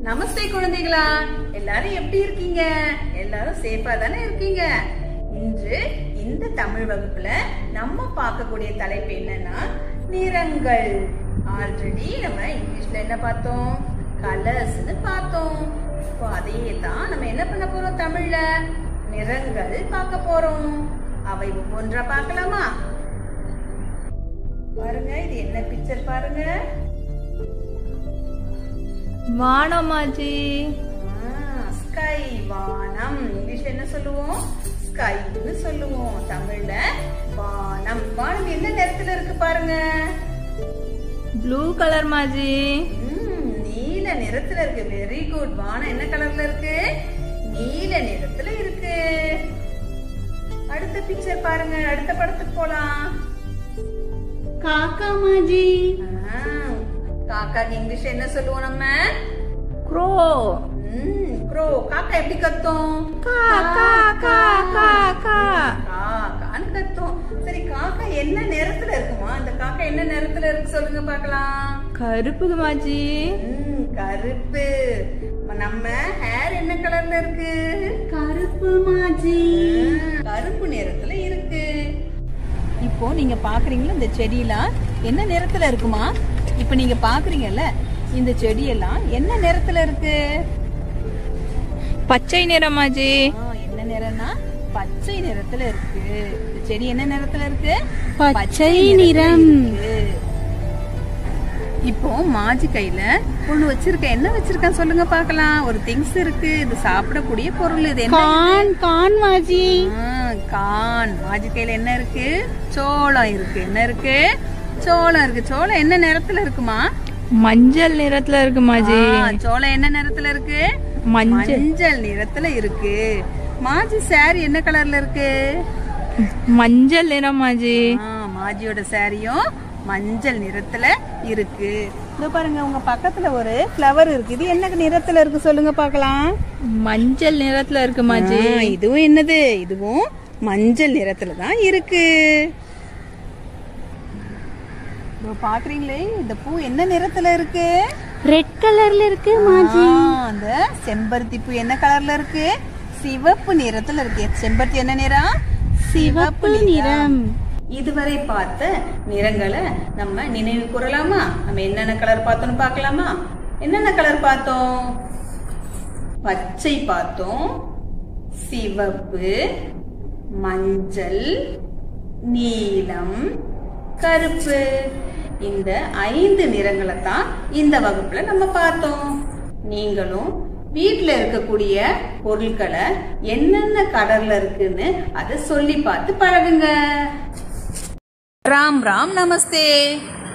நமஸ்தே குழந்தைகளா எல்லாரும் எப்படி இருக்கீங்க எல்லாரும் சேஃபா தானே இருக்கீங்க இன்று இந்த தமிழ் வகுப்புல நம்ம பார்க்கக்கூடிய தலைப்பு என்னன்னா நிறங்கள் ஆல்ரெடி நம்ம இங்கிலீஷ்ல என்ன பார்த்தோம் கலர்ஸ்னு பார்த்தோம் இப்போ அதையே தான் நம்ம என்ன பண்ண போறோம் தமிழ்ல நிறங்கள் பார்க்க போறோம் அவை ஒவ்வொன்றா பார்க்கலாமா பாருங்க இது என்ன பிக்சர் பாருங்க வானமாஜி ஸ்கை வானம் இங்கிலீஷ்ல என்ன சொல்லுவோம் ஸ்கைன்னு சொல்லுவோம் தமிழ்ல வானம் வானம் என்ன நிறத்துல இருக்கு பாருங்க ப்ளூ கலர் மாஜி ம், நீல நிறத்துல இருக்கு வெரி குட் வானம் என்ன கலர்ல இருக்கு நீல நிறத்துல இருக்கு அடுத்த பிக்சர் பாருங்க அடுத்த படத்துக்கு போலாம் காக்கா மாஜி ஆ, காக்காக்கு இங்கிலீஷ் என்ன சொல்லுவோம் நம்ம க்ரோ ம், க்ரோ காக்கா எப்படி கத்தும் கா கா கா கா கா காக்கான்னு கத்தும் சரி காக்கா என்ன நிறத்துல இருக்குமா அந்த காக்கா என்ன நிறத்துல இருக்கு சொல்லுங்க பார்க்கலாம் கருப்பு மாஜி ம், கருப்பு நம்ம ஹேர் என்ன கலர்ல இருக்கு கருப்பு மாஜி ம், கருப்பு நிறத்துல இருக்கு இப்போ நீங்க பாக்குறீங்களா இந்த செடியெல்லாம் என்ன நிறத்துல இருக்குமா இப்போ நீங்க பாக்குறீங்கல்ல இந்த செடியெல்லாம் என்ன நிறத்துல இருக்கு பச்சை நிறம் மாஜி ஆ, என்ன நிறம்னா பச்சை நிறத்துல இருக்கு இந்த செடி என்ன நிறத்துல இருக்கு பச்சை நிறத்துல நிறம். இருக்கு. இப்போ மாஜி கையில ஒண்ணு வச்சிருக்க என்ன வச்சிருக்கேன் சொல்லுங்க பார்க்கலாம் ஒரு திங்ஸ் இருக்கு இது சாப்பிடக்கூடிய பொருள் இது என்ன கான் கான் மாஜி ஆ, கான் மாஜி கையில என்ன இருக்கு சோளம் இருக்கு என்ன இருக்கு சோளம் இருக்கு சோளம் என்ன நிறத்துல இருக்குமா மஞ்சள் நிறத்துல இருக்கு மாஜி ஆ, சோளம் என்ன நிறத்துல இருக்கு மஞ்சள் மஞ்சள் நிறத்துல இருக்கு மாஜி சாரி என்ன கலர்ல இருக்கு மஞ்சள் நிறம் மாஜி ஆ, மாஜியோட சாரியும் மஞ்சள் நிறத்துல இருக்கு இதோ பாருங்க உங்க பக்கத்துல ஒரு ஃப்ளவர் இருக்கு இது என்ன நிறத்துல இருக்கு சொல்லுங்க பார்க்கலாம் மஞ்சள் நிறத்துல இருக்கு மாஜி ஆ, இதுவும் என்னது இதுவும் மஞ்சள் நிறத்துல தான் இருக்கு இதோ பாக்குறீங்களே இந்த பூ என்ன நிறத்துல இருக்கு ரெட் கலர்ல இருக்கு ஆ, அந்த செம்பருத்தி பூ என்ன கலர்ல இருக்கு சிவப்பு நிறத்துல இருக்கு செம்பருத்தி என்ன நிறம் சிவப்பு நிறம் இதுவரை பார்த்த நிறங்களை நம்ம நினைவு கூறலாமா நம்ம என்னென்ன கலர் பார்த்தோம்னு பார்க்கலாமா என்னென்ன கலர் பார்த்தோம் பச்சை பார்த்தோம் சிவப்பு மஞ்சள் நீலம் கருப்பு இந்த ஐந்து நிறங்களை தான் இந்த வகுப்புல நம்ம பார்த்தோம் நீங்களும் வீட்ல இருக்கக்கூடிய பொருட்களை என்னென்ன கலர்ல இருக்குன்னு அதை சொல்லி பார்த்து பழகுங்க ராம் ராம் நமஸ்தே